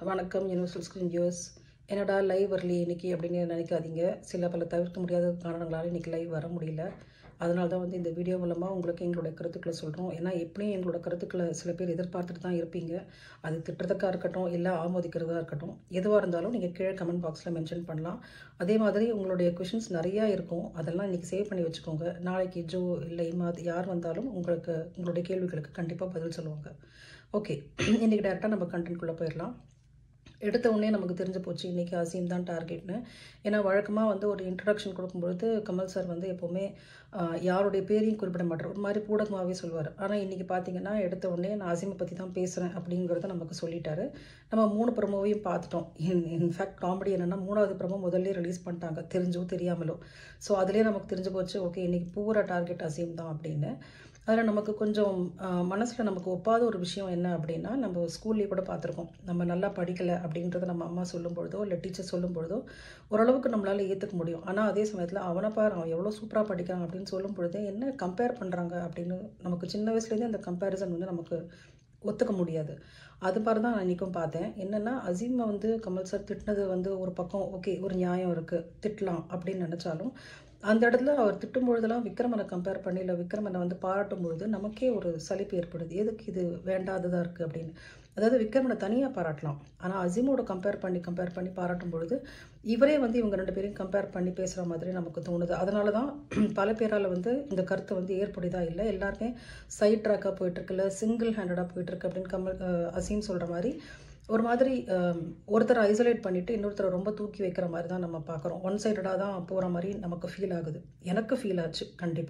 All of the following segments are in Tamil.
வணக்கம் யூனிவர்சல் ஸ்க்ரீன் வியூவர்ஸ் என்னடா லைவ் வரலையே இன்னைக்கு அப்படின்னு நினைக்காதீங்க சில பல தவிர்க்க முடியாத காரணங்களால் இன்னைக்கு லைவ் வர முடியல அதனால தான் வந்து இந்த வீடியோ மூலமாக உங்களுக்கு எங்களோட கருத்துக்களை சொல்கிறோம் ஏன்னா எப்படியும் எங்களோட கருத்துக்களை சில பேர் எதிர்பார்த்துட்டு தான் இருப்பீங்க அது திட்டுறதுக்காக இருக்கட்டும் இல்லை ஆமோதிக்கிறதா இருக்கட்டும் எதுவாக இருந்தாலும் நீங்கள் கீழே கமெண்ட் பாக்ஸில் மென்ஷன் பண்ணலாம் அதே மாதிரி உங்களுடைய கொஷின்ஸ் நிறையா இருக்கும் அதெல்லாம் இன்றைக்கி சேவ் பண்ணி வச்சுக்கோங்க நாளைக்கு ஜோ இல்லை இமாத் யார் வந்தாலும் உங்களுக்கு உங்களுடைய கேள்விகளுக்கு கண்டிப்பாக பதில் சொல்லுவாங்க ஓகே இன்றைக்கி டேரெக்டாக நம்ம கண்டென்ட்குள்ளே போயிடலாம் எடுத்த உடனே நமக்கு தெரிஞ்சு போச்சு இன்றைக்கி அசீம் தான் டார்கெட்னு ஏன்னா வழக்கமாக வந்து ஒரு இன்ட்ரடக்ஷன் கொடுக்கும்பொழுது கமல் சார் வந்து எப்போவுமே ஆஹ், யாருடைய பேரையும் குறிப்பிட மாட்டார் ஒரு மாதிரி பூடகமாகவே சொல்லுவார் ஆனால் இன்றைக்கி பார்த்தீங்கன்னா எடுத்த உடனே நான் அசீமை பற்றி தான் பேசுகிறேன் அப்படிங்கிறத நமக்கு சொல்லிட்டாரு நம்ம மூணு ப்ரமோவையும் பார்த்துட்டோம் இன் இன்ஃபேக்ட் காமெடி என்னென்னா மூணாவது ப்ரமோ முதல்ல ரிலீஸ் பண்ணிட்டாங்க தெரிஞ்சோ தெரியாமலோ ஸோ அதுலேயே நமக்கு தெரிஞ்சு போச்சு ஓகே இன்றைக்கி பூரா டார்கெட் அசீம் தான் அப்படின்னு அதில் நமக்கு கொஞ்சம் மனசில் நமக்கு ஒப்பாத ஒரு விஷயம் என்ன அப்படின்னா நம்ம ஸ்கூல்லேயே கூட பார்த்துருக்கோம் நம்ம நல்லா படிக்கலை அப்படின்றத நம்ம அம்மா சொல்லும் பொழுதோ இல்லை டீச்சர் சொல்லும் பொழுதோ ஓரளவுக்கு நம்மளால் ஏற்றுக்க முடியும் ஆனால் அதே சமயத்தில் அவனை பாரு அவன் எவ்வளோ சூப்பராக படிக்கிறான் அப்படின்னு சொல்லும் பொழுதே என்ன கம்பேர் பண்ணுறாங்க அப்படின்னு நமக்கு சின்ன வயசுலேருந்தே அந்த கம்பேரிசன் வந்து நமக்கு ஒத்துக்க முடியாது அது மாதிரி தான் நான் இன்றைக்கும் பார்த்தேன் என்னென்னா அசீமை வந்து கமல் சார் திட்டினது வந்து ஒரு பக்கம் ஓகே ஒரு நியாயம் இருக்குது திட்டலாம் அப்படின்னு நினச்சாலும் அந்த இடத்துல அவர் திட்டும் பொழுதெல்லாம் விக்ரமனை கம்பேர் பண்ணி இல்லை விக்ரமனை வந்து பாராட்டும் பொழுது நமக்கே ஒரு சலிப்பு ஏற்படுது எதுக்கு இது வேண்டாததாக இருக்குது அப்படின்னு அதாவது விக்ரமனை தனியாக பாராட்டலாம் ஆனால் அசீமோட கம்பேர் பண்ணி கம்பேர் பண்ணி பாராட்டும் பொழுது இவரே வந்து இவங்க ரெண்டு பேரையும் கம்பேர் பண்ணி பேசுகிற மாதிரி நமக்கு தோணுது அதனால தான் பல பேரால் வந்து இந்த கருத்து வந்து ஏற்படுதா இல்லை எல்லாருமே சைட் ட்ராக்காக போயிட்டுருக்குல்ல சிங்கிள் ஹேண்டடாக போயிட்டுருக்கு அப்படின்னு கமல் அஹ், அசீம் சொல்கிற மாதிரி ஒரு மாதிரி அஹ், ஒருத்தரை ஐசோலேட் பண்ணிவிட்டு இன்னொருத்தரை ரொம்ப தூக்கி வைக்கிற மாதிரி தான் நம்ம பார்க்குறோம் ஒன் சைடடாக தான் போகிற மாதிரி நமக்கு ஃபீல் ஆகுது எனக்கு ஃபீல் ஆச்சு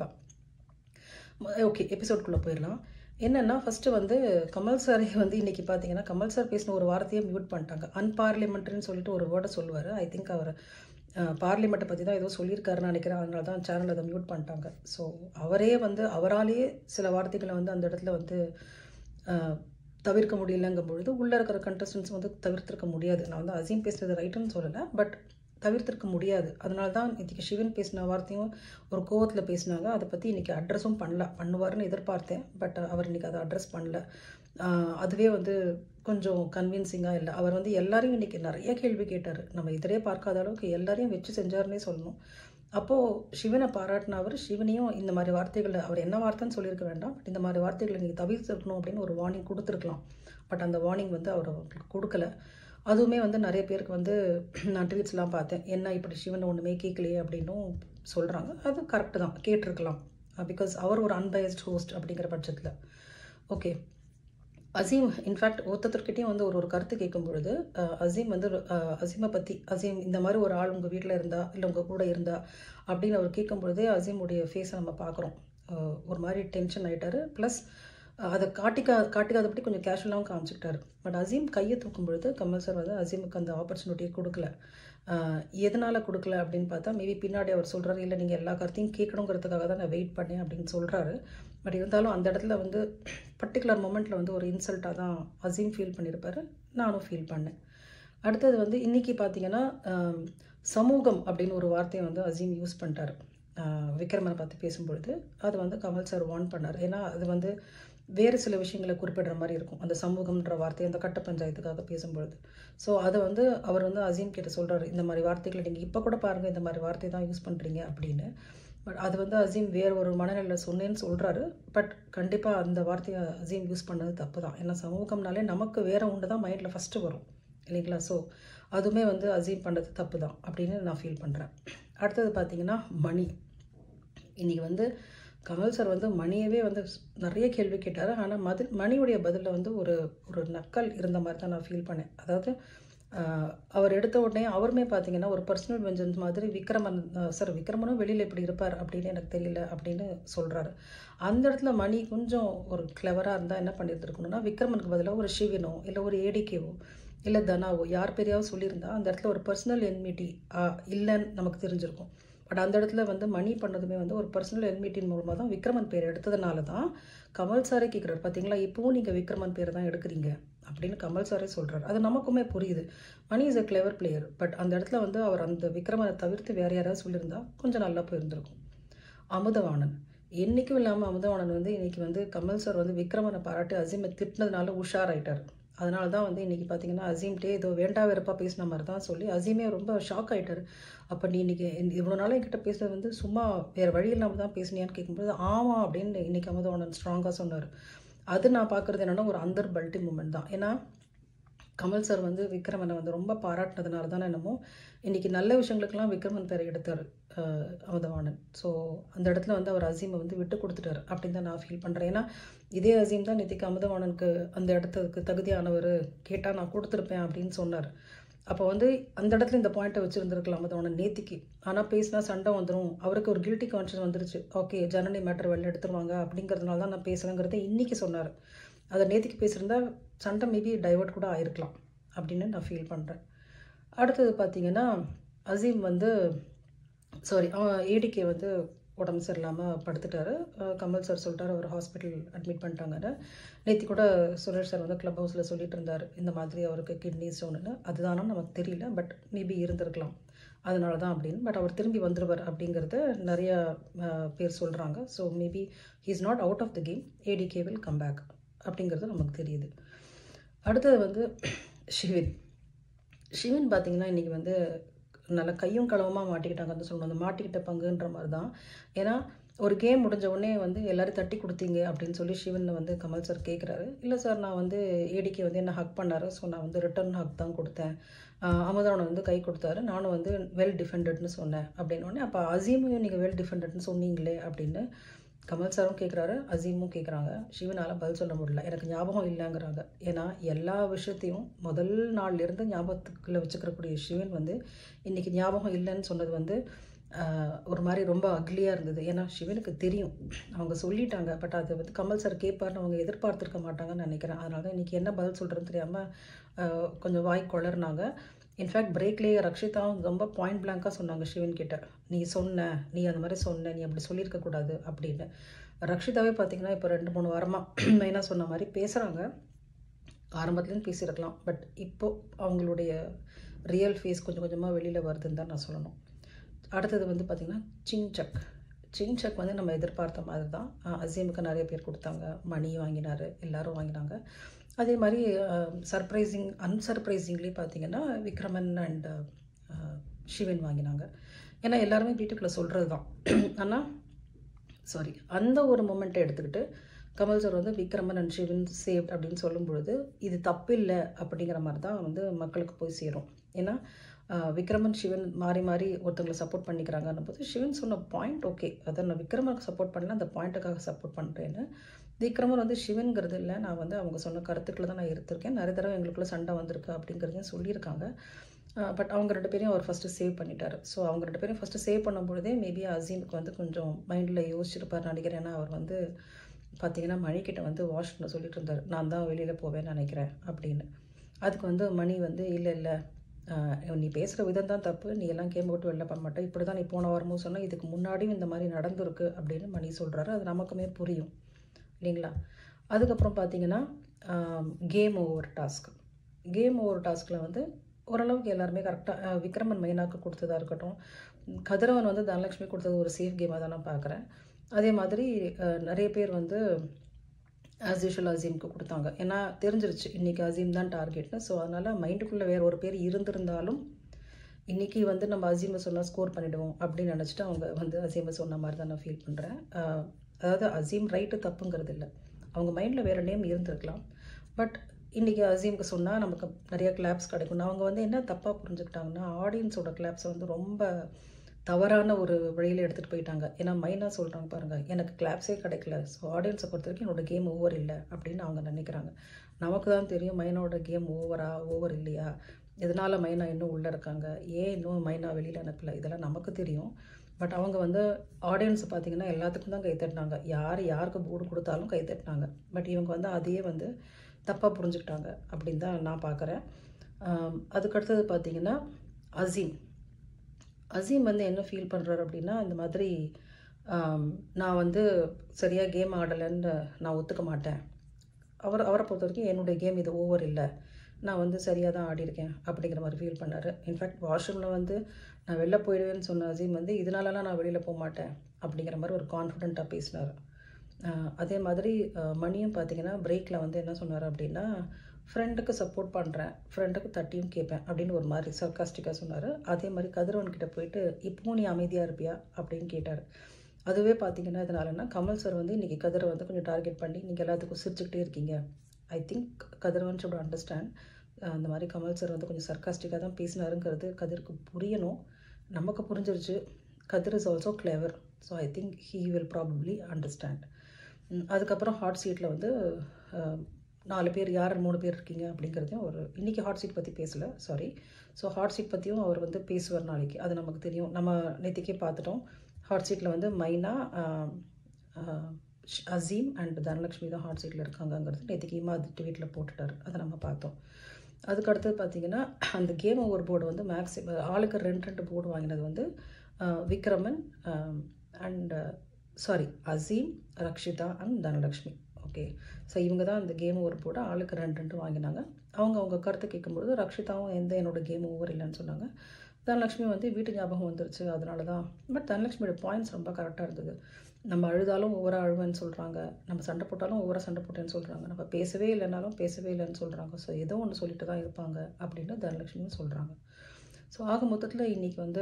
கண்டிப்பாக ஓகே எபிசோட்குள்ளே போயிடலாம் என்னென்னா ஃபஸ்ட்டு வந்து கமல் சாரை வந்து இன்றைக்கி பார்த்தீங்கன்னா கமல் சார் பேசின ஒரு வார்த்தையை மியூட் பண்ணிட்டாங்க அன்பார்லிமெண்ட்ரின்னு சொல்லிட்டு ஒரு வேர்டை சொல்லுவார் ஐ திங்க் அவர் பார்லிமெண்ட்டை பற்றி தான் ஏதோ சொல்லியிருக்காருன்னு நினைக்கிறேன் அதனால தான் சேனல் அதை மியூட் பண்ணிட்டாங்க ஸோ அவரே வந்து அவராலேயே சில வார்த்தைகளை வந்து அந்த இடத்துல வந்து அஹ், தவிர்க்க முடியலங்கும் பொழுது உள்ளே இருக்கிற கண்டஸ்டன்ஸ் வந்து தவிர்த்திருக்க முடியாது நான் வந்து அசீம் பேசுனது ரைட்டுன்னு சொல்லலை பட் தவிர்த்திருக்க முடியாது அதனால தான் இன்றைக்கி சிவன் பேசின வார்த்தையும் ஒரு கோவத்தில் பேசினாங்க அதை பற்றி இன்றைக்கி அட்ரஸும் பண்ணல பண்ணுவார்னு எதிர்பார்த்தேன் பட் அவர் இன்றைக்கி அதை அட்ரஸ் பண்ணல ஆஹ் அதுவே வந்து கொஞ்சம் கன்வின்சிங்காக இல்லை அவர் வந்து எல்லாரையும் இன்றைக்கி நிறைய கேள்வி கேட்டார் நம்ம எதிரே பார்க்காத அளவுக்கு எல்லாரையும் வச்சு செஞ்சாருன்னே சொல்லணும் அப்போது சிவனை பாராட்டின அவர் சிவனையும் இந்த மாதிரி வார்த்தைகளை அவர் என்ன வார்த்தைன்னு சொல்லியிருக்க வேண்டாம் பட் இந்த மாதிரி வார்த்தைகளை நீங்கள் தவிர்த்திருக்கணும் அப்படின்னு ஒரு வார்னிங் கொடுத்துருக்கலாம் பட் அந்த வார்னிங் வந்து அவர் அவங்களுக்கு கொடுக்கல அதுவுமே வந்து நிறைய பேருக்கு வந்து நான் ட்வீட்ஸ்லாம் பார்த்தேன் என்ன இப்படி சிவன் ஒன்றுமே கேட்கலையே அப்படின்னும் சொல்கிறாங்க அது கரெக்டு தான் கேட்டிருக்கலாம் பிகாஸ் அவர் ஒரு அன்பயஸ்ட் ஹோஸ்ட் அப்படிங்கிற பட்சத்தில் ஓகே அசீம் இன்ஃபேக்ட் ஒருத்தர்கிட்டையும் வந்து ஒரு ஒரு கருத்து கேட்கும் பொழுது அஹ், அசீம் வந்து அஹ், அசீமை பற்றி அசீம் இந்த மாதிரி ஒரு ஆள் உங்கள் வீட்டில் இருந்தா இல்லை உங்கள் கூட இருந்தா அப்படின்னு அவர் கேட்கும் பொழுதே அசீமுடைய ஃபேஸை நம்ம பார்க்குறோம் ஒரு மாதிரி டென்ஷன் ஆகிட்டாரு ப்ளஸ் அதை காட்டிக்கா காட்டிக்காதபடி கொஞ்சம் கேஷுவலாகவும் காமிச்சிக்கிட்டாரு பட் அசீம் கையை தூக்கும் பொழுது கமல் சார் வந்து அசீமுக்கு அந்த ஆப்பர்ச்சுனிட்டியை கொடுக்கல அஹ், எதனால் கொடுக்கல அப்படின்னு பார்த்தா மேபி பின்னாடி அவர் சொல்கிறாரு இல்லை நீங்கள் எல்லா கருத்தையும் கேட்கணுங்கிறதுக்காக தான் நான் வெயிட் பண்ணேன் அப்படின்னு சொல்கிறாரு பட் இருந்தாலும் அந்த இடத்துல வந்து பர்டிகுலர் மொமெண்ட்டில் வந்து ஒரு இன்சல்ட்டாக தான் அசீம் ஃபீல் பண்ணியிருப்பாரு நானும் ஃபீல் பண்ணேன் அடுத்தது வந்து இன்றைக்கி பார்த்தீங்கன்னா ஆம், சமூகம் அப்படின்னு ஒரு வார்த்தையை வந்து அசீம் யூஸ் பண்ணிட்டாரு ஆஹ், விக்ரமனை பார்த்து பேசும்பொழுது அது வந்து கமல் சார் வார்ன் பண்ணார் ஏன்னா அது வந்து வேறு சில விஷயங்களை குறிப்பிடுற மாதிரி இருக்கும் அந்த சமூகம்ன்ற வார்த்தை அந்த கட்ட பஞ்சாயத்துக்காக பேசும்பொழுது ஸோ அதை வந்து அவர் வந்து அசீம் கிட்ட சொல்கிறாரு இந்த மாதிரி வார்த்தைகளை நீங்கள் இப்போ கூட பாருங்கள் இந்த மாதிரி வார்த்தை தான் யூஸ் பண்ணுறீங்க அப்படின்னு பட் அது வந்து அசீம் வேறு ஒரு மனநிலையில் சொன்னேன்னு சொல்கிறாரு பட் கண்டிப்பாக அந்த வார்த்தையை அசீம் யூஸ் பண்ணது தப்பு தான் ஏன்னா சமூகம்னாலே நமக்கு வேறு ஒன்று தான் மைண்டில் ஃபஸ்ட்டு வரும் இல்லைங்களா ஸோ அதுவுமே வந்து அசீம் பண்ணது தப்பு தான் அப்படின்னு நான் ஃபீல் பண்ணுறேன் அடுத்தது பார்த்தீங்கன்னா மணி இன்றைக்கி வந்து கமல் சார் வந்து மணியவே வந்து நிறைய கேள்வி கேட்டார் ஆனால் மது மணியுடைய பதிலில் வந்து ஒரு ஒரு நக்கல் இருந்த மாதிரி தான் நான் ஃபீல் பண்ணேன் அதாவது ஆஹ், அவர் எடுத்த உடனே அவருமே பார்த்தீங்கன்னா ஒரு பர்சனல் வெஞ்சன்ஸ் மாதிரி விக்ரமன் சார் விக்ரமனும் வெளியில் இப்படி இருப்பார் அப்படின்னு எனக்கு தெரியல அப்படின்னு சொல்கிறாரு அந்த இடத்துல மணி கொஞ்சம் ஒரு கிளவராக இருந்தால் என்ன பண்ணியிருந்துருக்கணும்னா விக்ரமனுக்கு பதிலாக ஒரு சிவனோ இல்லை ஒரு ஏடிகேவோ இல்லை தனாவோ யார் பெரியாவது சொல்லியிருந்தா அந்த இடத்துல ஒரு பர்சனல் என்மிட்டி இல்லைன்னு நமக்கு தெரிஞ்சிருக்கும் பட் அந்த இடத்துல வந்து மணி பண்ணதுமே வந்து ஒரு பர்சனல் என்மிட்டின் மூலமாக தான் விக்ரமன் பேர் எடுத்ததுனால தான் கமல் சாரே கேட்குறாரு பார்த்தீங்களா இப்போவும் நீங்கள் விக்ரமன் பேர் தான் எடுக்கிறீங்க அப்படின்னு கமல் சாரே சொல்கிறார் அது நமக்குமே புரியுது Mani is a clever player but அந்த இடத்துல வந்து அவர் அந்த விக்ரமனை தவிர்த்து வேறு யாராவது சொல்லியிருந்தா கொஞ்சம் நல்லா போயிருந்திருக்கும் அமுதவாணன் என்றைக்கும் இல்லாமல் அமுதவாணன் வந்து இன்னைக்கு வந்து கமல் சார் வந்து விக்ரமனை பாராட்டி அசீமை திட்டினதுனால உஷாராயிட்டார் அதனால தான் வந்து இன்றைக்கி பார்த்தீங்கன்னா அசீம்கிட்டே ஏதோ வேண்டா வெறுப்பாக பேசின மாதிரி தான் சொல்லி அசீமே ரொம்ப ஷாக் ஆகிட்டார் அப்போ நீ இன்றைக்கி இவ்வளோ நாள் என்கிட்ட பேசுனது வந்து சும்மா வேறு வழி இல்லாமல் தான் பேசுனியான்னு கேட்கும்போது ஆமாம் அப்படின்னு இன்றைக்கி அமுதவாணன் ஸ்ட்ராங்காக சொன்னார் அது நான் பார்க்குறது என்னென்னா ஒரு அந்தர் பல்ட்டி மூமெண்ட் தான் ஏன்னா கமல் சார் வந்து விக்ரமனை வந்து ரொம்ப பாராட்டினதுனால தானே என்னமோ இன்றைக்கி நல்ல விஷயங்களுக்கெல்லாம் விக்ரமன் பேரை எடுத்தார் அஹ், அமுதவாணன் ஸோ அந்த இடத்துல வந்து அவர் அசீமை வந்து விட்டு கொடுத்துட்டாரு அப்படின்னு தான் நான் ஃபீல் பண்ணுறேன் ஏன்னா இதே அசீம் தான் நேற்றுக்கு அமுதவாணனுக்கு அந்த இடத்துக்கு தகுதியானவர் கேட்டால் நான் கொடுத்துருப்பேன் அப்படின்னு சொன்னார் அப்போ வந்து அந்த இடத்துல இந்த பாயிண்ட்டை வச்சுருந்துருக்கலாம் அமுதவாணன் நேத்திக்கு ஆனால் பேசினா சண்டை வந்துடும் அவருக்கு ஒரு கில்ட்டி கான்ஷியஸ் வந்துருச்சு ஓகே ஜனனி மேட்டர் வெளில எடுத்துருவாங்க அப்படிங்கிறதுனால தான் நான் பேசுகிறேங்கிறத இன்றைக்கி சொன்னார் அதை நேத்திக்கு பேசியிருந்தா சண்டை மேபி டைவர்ட் கூட ஆயிருக்கலாம் அப்படின்னு நான் ஃபீல் பண்ணுறேன் அடுத்தது பார்த்தீங்கன்னா அசீம் வந்து சாரி அவன் ஏடிகே வந்து உடம்பு சரியில்லாமல் படுத்துட்டாரு அஹ் கமல் சார் சொல்லிட்டாரு அவர் ஹாஸ்பிட்டல் அட்மிட் பண்ணிட்டாங்கன்னு நேற்று கூட சுரேஷ் சார் வந்து க்ளப் ஹவுஸில் சொல்லிட்டு இருந்தார் இந்த மாதிரி அவருக்கு கிட்னி ஸ்டோனுன்னு அதுதானோ நமக்கு தெரியல பட் மேபி இருந்திருக்கலாம் அதனால தான் அப்படின்னு பட் அவர் திரும்பி வந்துடுவார் அப்படிங்கிறத நிறைய அஹ், பேர் சொல்கிறாங்க so maybe he is not out of the game ADK will come back அப்படிங்கிறது நமக்கு தெரியுது அடுத்தது வந்து ஷிவின் ஷிவின் பார்த்தீங்கன்னா இன்றைக்கி வந்து நல்ல கையும் களவுமாக மாட்டிக்கிட்டாங்கன்னு சொல்லணும் அந்த மாட்டிக்கிட்ட பங்குன்ற மாதிரி தான் ஏன்னா ஒரு கேம் முடிஞ்ச உடனே வந்து எல்லாரும் தட்டி கொடுத்தீங்க அப்படின்னு சொல்லி சிவன் வந்து கமல் சார் கேட்குறாரு இல்லை சார் நான் வந்து ஏடிக்கு வந்து என்ன ஹக் பண்ணாரு ஸோ நான் வந்து ரிட்டர்ன் ஹக் தான் கொடுத்தேன் ஆஹ் அமுதவனை வந்து கை கொடுத்தாரு நானும் வந்து வெல் டிஃபெண்டட்னு சொன்னேன் அப்படின்னு உடனே அப்போ அசீமையும் நீங்கள் வெல் டிஃபெண்டட்னு சொன்னீங்களே அப்படின்னு கமல் சாரும் கேட்குறாரு அசீமும் கேட்குறாங்க சிவனால் பதில் சொல்ல முடியல எனக்கு ஞாபகம் இல்லைங்கிறாங்க ஏன்னா எல்லா விஷயத்தையும் முதல் நாள்லேருந்து ஞாபகத்துக்குள்ளே வச்சுக்கிறக்கூடிய சிவன் வந்து இன்றைக்கி ஞாபகம் இல்லைன்னு சொன்னது வந்து ஆஹ், ஒரு மாதிரி ரொம்ப அக்லியாக இருந்தது ஏன்னா சிவனுக்கு தெரியும் அவங்க சொல்லிட்டாங்க பட் அது வந்து கமல் சார் கேட்பார்னு அவங்க எதிர்பார்த்துருக்க மாட்டாங்கன்னு நினைக்கிறேன் அதனால தான் இன்றைக்கி என்ன பதில் சொல்கிறேன்னு தெரியாமல் கொஞ்சம் வாய் குளர்னாங்க இன்ஃபேக்ட் பிரேக்லேயே ரக்ஷிதாவும் ரொம்ப பாயிண்ட் பிளாங்காக சொன்னாங்க சிவன் கிட்ட நீ சொன்ன நீ அந்த மாதிரி சொன்ன நீ அப்படி சொல்லியிருக்க கூடாது அப்படின்னு ரக்ஷிதாவே பார்த்தீங்கன்னா இப்போ ரெண்டு மூணு வாரமாக மெயினாக சொன்ன மாதிரி பேசுகிறாங்க ஆரம்பத்துலேருந்து பேசியிருக்கலாம் பட் இப்போ அவங்களுடைய ரியல் ஃபேஸ் கொஞ்சம் கொஞ்சமாக வெளியில் வருதுன்னு தான் நான் சொல்லணும் அடுத்தது வந்து பார்த்திங்கன்னா சிங்சக் சிங்சக் வந்து நம்ம எதிர்பார்த்த மாதிரி தான் அஹ் அசீமுக்கு நிறைய பேர் கொடுத்தாங்க மணி வாங்கினார் எல்லாரும் வாங்கினாங்க அதே மாதிரி சர்ப்ரைசிங் அன்சர்ப்ரைசிங்லி பார்த்தீங்கன்னா விக்ரமன் அண்ட் சிவன் வாங்கினாங்க ஏன்னா எல்லாருமே வீட்டுக்குள்ளே சொல்கிறது தான் ஆனால் சாரி அந்த ஒரு மொமெண்ட்டை எடுத்துக்கிட்டு கமல் சார் வந்து விக்ரமன் அண்ட் சிவன் சேவ் அப்படின்னு சொல்லும் பொழுது இது தப்பு இல்லை அப்படிங்கிற மாதிரி தான் வந்து மக்களுக்கு போய் சேரும் ஏன்னா ஆஹ், விக்ரமன் சிவன் மாறி மாறி ஒருத்தவங்களை சப்போர்ட் பண்ணிக்கிறாங்கன்னும் போது சிவன் சொன்ன பாயிண்ட் ஓகே அதை நான் விக்ரமனுக்கு சப்போர்ட் பண்ணல அந்த பாயிண்ட்டுக்காக சப்போர்ட் பண்ணுறேன்னு விக்ரமன் வந்து சிவன்கிறது இல்லை நான் வந்து அவங்க சொன்ன கருத்துக்களை தான் நான் எடுத்திருக்கேன் நிறைய தடவை எங்களுக்குள்ள சண்டை வந்திருக்கு அப்படிங்கிறதையும் சொல்லியிருக்காங்க பட் அவங்க ரெண்டு பேரையும் அவர் ஃபஸ்ட்டு சேவ் பண்ணிட்டார் ஸோ அவங்க ரெண்டு பேரும் ஃபஸ்ட்டு சேவ் பண்ணும்பொழுதே மேபி அசீமுக்கு வந்து கொஞ்சம் மைண்டில் யோசிச்சிருப்பார் நினைக்கிறேன் ஏன்னா அவர் வந்து பார்த்தீங்கன்னா மணிக்கிட்ட வந்து வாஷ் பண்ண சொல்லிட்டு இருந்தார் நான் தான் வெளியில் போவேன்னு நினைக்கிறேன் அப்படின்னு அதுக்கு வந்து மணி வந்து இல்லை இல்லை நீ பேசுகிற விதம் தான் தப்பு நீ எல்லாம் கேம் விட்டு வெளில பண்ண மாட்டேன் இப்படி தான் நீ போன வாரமும் சொன்னால் இதுக்கு முன்னாடியும் இந்த மாதிரி நடந்திருக்கு அப்படின்னு மணி சொல்கிறாரு அது நமக்குமே புரியும் இல்லைங்களா அதுக்கப்புறம் பார்த்தீங்கன்னா game over task game over டாஸ்கில் வந்து ஓரளவுக்கு எல்லாருமே கரெக்டாக விக்ரமன் மைனாக்கு கொடுத்ததா இருக்கட்டும் கதிரவன் வந்து தனலட்சுமி கொடுத்தது ஒரு சேஃப் கேமாக தான் நான் பார்க்குறேன் அதே மாதிரி அஹ், நிறைய பேர் வந்து ஆஸ் யூஷுவல் அசீம்க்கு கொடுத்தாங்க ஏன்னா தெரிஞ்சிருச்சு இன்றைக்கி அசீம் தான் டார்கெட்னு ஸோ அதனால் மைண்டுக்குள்ளே வேறு ஒரு பேர் இருந்திருந்தாலும் இன்றைக்கி வந்து நம்ம அசீமை சொன்னால் ஸ்கோர் பண்ணிடுவோம் அப்படின்னு நினச்சிட்டு அவங்க வந்து அசீமை சொன்ன மாதிரி தான் நான் ஃபீல் பண்ணுறேன் அதாவது அசீம் ரைட்டு தப்புங்கிறது இல்லை அவங்க மைண்டில் வேறு நேம் இருந்திருக்கலாம் பட் இன்றைக்கி அசீமுக்கு சொன்னால் நமக்கு நிறைய கிளாப்ஸ் கிடைக்கும் அவங்க வந்து என்ன தப்பாக புரிஞ்சுக்கிட்டாங்கன்னா ஆடியன்ஸோட கிளாப்ஸை வந்து ரொம்ப தவறான ஒரு வழியில் எடுத்துகிட்டு போயிட்டாங்க ஏன்னா மைனாக சொல்கிறாங்க பாருங்கள் எனக்கு கிளாப்ஸே கிடைக்கல ஸோ ஆடியன்ஸை பொறுத்த வரைக்கும் என்னோட கேம் ஓவர் இல்லை அப்படின்னு அவங்க நினைக்கிறாங்க நமக்கு தான் தெரியும் மைனாவோட கேம் ஓவரா ஓவர் இல்லையா எதனால் மைனா இன்னும் உள்ளே இருக்காங்க ஏன் இன்னும் மைனா வெளியில் அனுப்பல இதெல்லாம் நமக்கு தெரியும் பட் அவங்க வந்து ஆடியன்ஸ் பார்த்தீங்கன்னா எல்லாத்துக்கும் தான் கை தட்டினாங்க யார் யாருக்கு போர்டு கொடுத்தாலும் கை தட்டினாங்க பட் இவங்க வந்து அதையே வந்து தப்பாக புரிஞ்சுக்கிட்டாங்க அப்படின்னு தான் நான் பார்க்குறேன் அதுக்கடுத்தது பார்த்தீங்கன்னா அசீம் அசீம் வந்து என்ன ஃபீல் பண்ணுறாரு அப்படின்னா இந்த மாதிரி ஆம், நான் வந்து சரியாக கேம் ஆடலைன்னு நான் ஒத்துக்க மாட்டேன் அவர் அவரை பொறுத்த வரைக்கும் என்னுடைய கேம் இது ஓவர் இல்லை நான் வந்து சரியாக தான் ஆடியிருக்கேன் அப்படிங்கிற மாதிரி ஃபீல் பண்ணார் இன்ஃபேக்ட் வாஷ்ரூமில் வந்து நான் வெளில போயிடுவேன்னு சொன்ன அசீம் வந்து இதனாலலாம் நான் வெளியில் போக மாட்டேன் அப்படிங்கிற மாதிரி ஒரு கான்ஃபிடென்ட்டாக பேசினார் ஆஹ் அதே மாதிரி ஆஹ் மணியும் பார்த்தீங்கன்னா பிரேக்கில் வந்து என்ன சொன்னார் அப்படின்னா ஃப்ரெண்டுக்கு சப்போர்ட் பண்ணுறேன் ஃப்ரெண்டுக்கு தட்டியும் கேட்பேன் அப்படின்னு ஒரு மாதிரி சர்க்காஸ்டிக்காக சொன்னார் அதே மாதிரி கதிரவன் கிட்ட போயிட்டு இப்பவும் நீ அமைதியாக இருப்பியா அப்படின்னு கேட்டார் அதுவே பார்த்தீங்கன்னா இதனாலன்னா கமல் சார் வந்து இன்றைக்கி கதிரை வந்து கொஞ்சம் டார்கெட் பண்ணி நீங்கள் எல்லாத்துக்கும் சிரிச்சுக்கிட்டே இருக்கீங்க I think Kathiravan should understand அந்த மாதிரி கமல் சார் வந்து கொஞ்சம் சர்க்காஸ்டிக்காக தான் பேசினாருங்கிறது கதிருக்கு புரியணும் நமக்கு புரிஞ்சிருச்சு Kathir is also clever so I think he will probably understand அதுக்கப்புறம் ஹாட் சீட்டில் வந்து அஹ், நாலு பேர் யார் மூணு பேர் இருக்கீங்க அப்படிங்கிறதையும் ஒரு இன்றைக்கி ஹாட் சீட் பற்றி பேசலை சாரி ஸோ ஹாட் சீட் பற்றியும் அவர் வந்து பேசுவார் நாளைக்கு அது நமக்கு தெரியும் நம்ம நேற்றுக்கே பார்த்துட்டோம் ஹாட் சீட்டில் வந்து மைனா ஆஹ், ஆஹ், ஷ்- அசீம் அண்ட் தனலக்ஷ்மி தான் ஹாட் சீட்டில் இருக்காங்கங்கிறது நேற்றுக்கு இமா ட்வீட்டில் போட்டுட்டார் அதை நம்ம பார்த்தோம் அதுக்கு அடுத்தது பார்த்தீங்கன்னா அந்த கேம் ஓவர் போர்டு வந்து மேக்ஸிமம் ஆளுக்கு ரெண்டு ரெண்டு போர்டு வாங்கினது வந்து ஆஹ், Vikraman and sorry Azeem Rakshitha and Dhanalakshmi okay so இவங்க தான் அந்த கேம் ஓவர் போர்டு ஆளுக்கு ரெண்டு ரெண்டு வாங்கினாங்க அவங்க அவங்க கருத்து கேட்கும்பொழுது ரக்ஷிதாவும் எந்த என்னோட கேம் ஓவர் இல்லைன்னு சொன்னாங்க தனலக்ஷ்மி வந்து வீட்டு ஞாபகம் வந்துருச்சு அதனால தான் பட் தனலக்ஷ்மியோட பாயிண்ட்ஸ் ரொம்ப கரெக்டாக இருந்தது நம்ம அழுதாலும் ஒவ்வொரு அழுவேன்னு சொல்கிறாங்க நம்ம சண்டை போட்டாலும் ஒவ்வொரு சண்டை போட்டேன்னு சொல்கிறாங்க நம்ம பேசவே இல்லைனாலும் பேசவே இல்லைன்னு சொல்கிறாங்க ஸோ ஏதோ ஒன்று சொல்லிட்டு தான் இருப்பாங்க அப்படின்னு தனலக்ஷ்மியும் சொல்கிறாங்க ஸோ ஆக மொத்தத்தில் இன்றைக்கி வந்து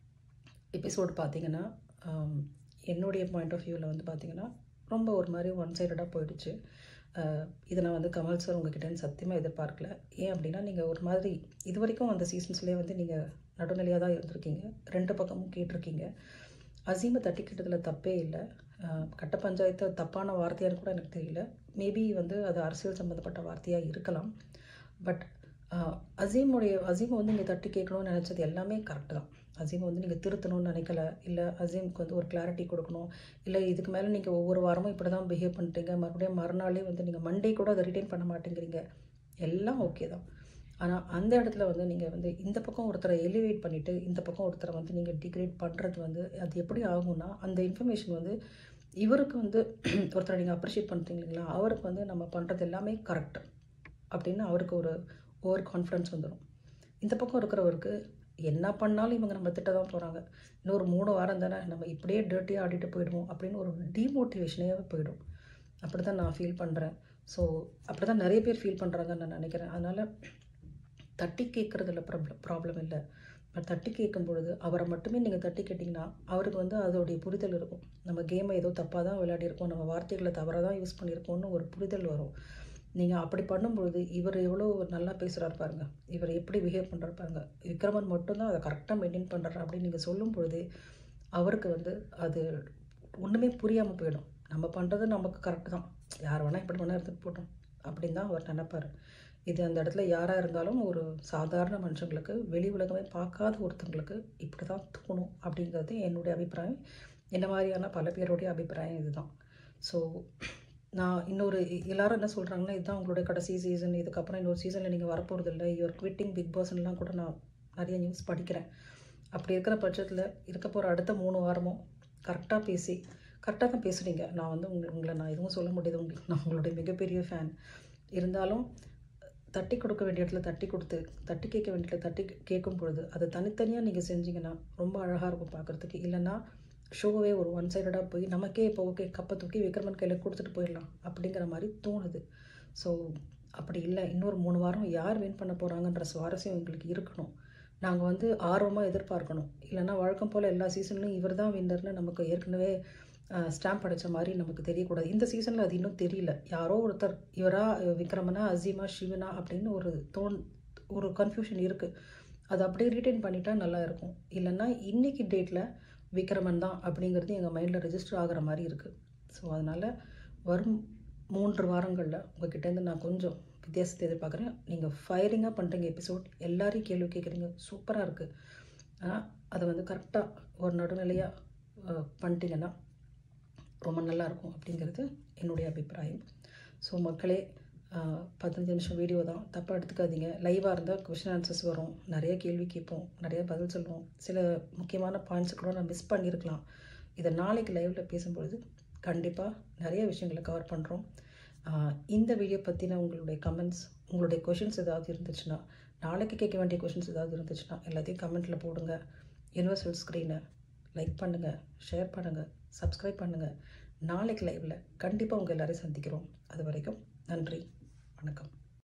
எபிசோடு பார்த்தீங்கன்னா ஆம், என்னுடைய பாயிண்ட் ஆஃப் வியூவில் வந்து பார்த்தீங்கன்னா ரொம்ப ஒரு மாதிரி ஒன் சைடடாக போயிடுச்சு ஆஹ், இதை நான் வந்து கமல் சார் உங்ககிட்ட சத்தியமாக எதிர்பார்க்கல ஏன் அப்படின்னா நீங்கள் ஒரு மாதிரி இது வரைக்கும் அந்த சீசன்ஸ்லேயே வந்து நீங்கள் நடுநிலையாக தான் இருந்திருக்கீங்க ரெண்டு பக்கமும் கேட்டிருக்கீங்க அசீமை தட்டிக்கிட்டதுல தப்பே இல்லை ஆஹ், கட்ட பஞ்சாயத்து தப்பான வார்த்தையான்னு கூட எனக்கு தெரியல மேபி வந்து அது அரசியல் சம்மந்தப்பட்ட வார்த்தையாக இருக்கலாம் பட் அசீமுடைய அசீமை வந்து நீங்கள் தட்டி கேட்கணும்னு நினச்சது எல்லாமே கரெக்டு தான் அசீமை வந்து நீங்கள் திருத்தணும்னு நினைக்கல இல்லை அசீமுக்கு வந்து ஒரு கிளாரிட்டி கொடுக்கணும் இல்லை இதுக்கு மேலே நீங்கள் ஒவ்வொரு வாரமும் இப்படி தான் பிஹேவ் பண்ணிட்டீங்க மறுபடியும் மறுநாளே வந்து நீங்கள் மண்டே கூட அதை ரிட்டைன் பண்ண மாட்டேங்கிறீங்க எல்லாம் ஓகே தான் ஆனால் அந்த இடத்துல வந்து நீங்கள் வந்து இந்த பக்கம் ஒருத்தரை எலிவேட் பண்ணிவிட்டு இந்த பக்கம் ஒருத்தரை வந்து நீங்கள் டிகிரேட் பண்ணுறது வந்து அது எப்படி ஆகும்னா அந்த இன்ஃபர்மேஷன் வந்து இவருக்கு வந்து ஒருத்தரை நீங்கள் அப்ரிஷியேட் பண்ணுறீங்க இல்லைங்களா அவருக்கு வந்து நம்ம பண்ணுறது எல்லாமே கரெக்ட் அப்படின்னு அவருக்கு ஒரு ஓவர் கான்ஃபிடன்ஸ் வந்துடும் இந்த பக்கம் இருக்கிறவருக்கு என்ன பண்ணாலும் இவங்க நம்ம திட்ட தான் போகிறாங்க இன்னொரு மூணு வாரம் தானே நம்ம இப்படியே டர்ட்டியாக ஆடிட்டு போயிடுவோம் அப்படின்னு ஒரு டிமோட்டிவேஷனே போயிடும் அப்படி தான் நான் ஃபீல் பண்ணுறேன் ஸோ அப்படி தான் நிறைய பேர் ஃபீல் பண்ணுறாங்கன்னு நான் நினைக்கிறேன் அதனால் தட்டி கேட்குறதுல ப்ராப்ளம் ப்ராப்ளம் இல்லை பட் தட்டி கேட்கும் பொழுது அவரை மட்டுமே நீங்கள் தட்டி கேட்டிங்கன்னா அவருக்கு வந்து அதோடைய புரிதல் இருக்கும் நம்ம கேமை ஏதோ தப்பாக தான் விளையாடிருக்கோம் நம்ம வார்த்தைகளை தவறாக தான் யூஸ் பண்ணியிருக்கோம்னு ஒரு புரிதல் வரும் நீங்கள் அப்படி பண்ணும்பொழுது இவர் எவ்வளோ நல்லா பேசுகிறாரு பாருங்க இவர் எப்படி பிஹேவ் பண்ணுறாரு பாருங்க விக்ரமன் மட்டும்தான் அதை கரெக்டாக மெயின்டைன் பண்ணுறாரு அப்படின்னு நீங்கள் சொல்லும் பொழுது அவருக்கு வந்து அது ஒன்றுமே புரியாமல் போயிடும் நம்ம பண்ணுறது நமக்கு கரெக்டு தான் யார் வேணால் இப்படி வேணால் எடுத்துகிட்டு போட்டோம் அப்படின்னு தான் அவர் நினைப்பார் இது அந்த இடத்துல யாராக இருந்தாலும் ஒரு சாதாரண மனுஷங்களுக்கு வெளி உலகமே பார்க்காத ஒருத்தங்களுக்கு இப்படி தான் தோணும் அப்படிங்கிறது என்னுடைய அபிப்பிராயம் என்ன மாதிரியான பல பேருடைய அபிப்பிராயம் இதுதான் ஸோ நான் இன்னொரு எ- எல்லாரும் என்ன சொல்கிறாங்கன்னா இதுதான் உங்களுடைய கடைசி சீசன் இதுக்கப்புறம் இன்னொரு சீசனில் நீங்கள் வரப்போகிறது இல்லை யுவர் குவிட்டிங் பிக் பாஸ்லாம் கூட நான் நிறைய நியூஸ் படிக்கிறேன் அப்படி இருக்கிற பட்சத்தில் இருக்க போகிற அடுத்த மூணு வாரமும் கரெக்டாக பேசி கரெக்டாக தான் பேசுகிறீங்க நான் வந்து உங்களை உங்களை நான் எதுவும் சொல்ல முடியாது உங்களுக்கு நான் உங்களுடைய மிகப்பெரிய ஃபேன் இருந்தாலும் தட்டி கொடுக்க வேண்டிய இடத்துல தட்டி கொடுத்து தட்டி கேட்க வேண்டிய இடத்துல தட்டி கேட்கும் பொழுது அதை தனித்தனியாக நீங்கள் செஞ்சீங்கன்னா ரொம்ப அழகாக இருக்கும் பார்க்குறதுக்கு இல்லைன்னா ஷோவே ஒரு ஒன் சைடடாக போய் நமக்கே இப்போ ஓகே கப்பை தூக்கி விக்ரமன் கையில் கொடுத்துட்டு போயிடலாம் அப்படிங்கிற மாதிரி தோணுது ஸோ அப்படி இல்லை இன்னொரு மூணு வாரம் யார் வின் பண்ண போகிறாங்கன்ற சுவாரஸ்யம் எங்களுக்கு இருக்கணும் நாங்கள் வந்து ஆர்வமாக எதிர்பார்க்கணும் இல்லைன்னா வழக்கம் போல் எல்லா சீசன்லையும் இவர் தான் வின்னர்னு நமக்கு ஏற்கனவே ஸ்டாம்ப் அடித்த மாதிரி நமக்கு தெரியக்கூடாது இந்த சீசனில் அது இன்னும் தெரியல யாரோ ஒருத்தர் இவரா விக்ரமனா அசீமா சிவனா அப்படின்னு ஒரு தோன் ஒரு கன்ஃபியூஷன் இருக்குது அது அப்படியே ரீட்டைன் பண்ணிட்டா நல்லா இருக்கும் இல்லைன்னா இன்னைக்கு டேட்டில் விக்ரமன் தான் அப்படிங்கிறது எங்கள் மைண்டில் ரெஜிஸ்டர் ஆகிற மாதிரி இருக்குது ஸோ அதனால் வரும் மூன்று வாரங்களில் உங்ககிட்டேருந்து நான் கொஞ்சம் வித்தியாசத்தை எதிர்பார்க்குறேன் நீங்கள் ஃபயரிங்காக பண்ணுறீங்க எபிசோட் எல்லாரையும் கேள்வி கேட்குறீங்க சூப்பராக இருக்குது ஆனால் அதை வந்து கரெக்டாக ஒரு நடுநிலையாக பண்ணிட்டீங்கன்னா ரொம்ப நல்லா இருக்கும் அப்படிங்கிறது என்னுடைய அபிப்பிராயம் ஸோ மக்களே ஆஹ், பதினஞ்சு நிமிஷம் வீடியோ தான் தப்பாக எடுத்துக்காதீங்க லைவாக இருந்தால் கொஷின் ஆன்சர்ஸ் வரும் நிறைய கேள்வி கேட்போம் நிறைய பதில் சொல்லுவோம் சில முக்கியமான பாயிண்ட்ஸ் கூட நான் மிஸ் பண்ணியிருக்கலாம் இதை நாளைக்கு லைவில் பேசும்பொழுது கண்டிப்பாக நிறைய விஷயங்களை கவர் பண்ணுறோம் இந்த வீடியோ பற்றின உங்களுடைய கமெண்ட்ஸ் உங்களுடைய கொஷின்ஸ் ஏதாவது இருந்துச்சுன்னா நாளைக்கு கேட்க வேண்டிய கொஷின்ஸ் ஏதாவது இருந்துச்சுன்னா எல்லாத்தையும் கமெண்ட்டில் போடுங்க யூனிவர்சல் ஸ்க்ரீனை லைக் பண்ணுங்கள் ஷேர் பண்ணுங்கள் சப்ஸ்கிரைப் பண்ணுங்கள் நாளைக்கு லைவில் கண்டிப்பாக உங்கள் எல்லாரையும் சந்திக்கிறோம் அது வரைக்கும் நன்றி வணக்கம்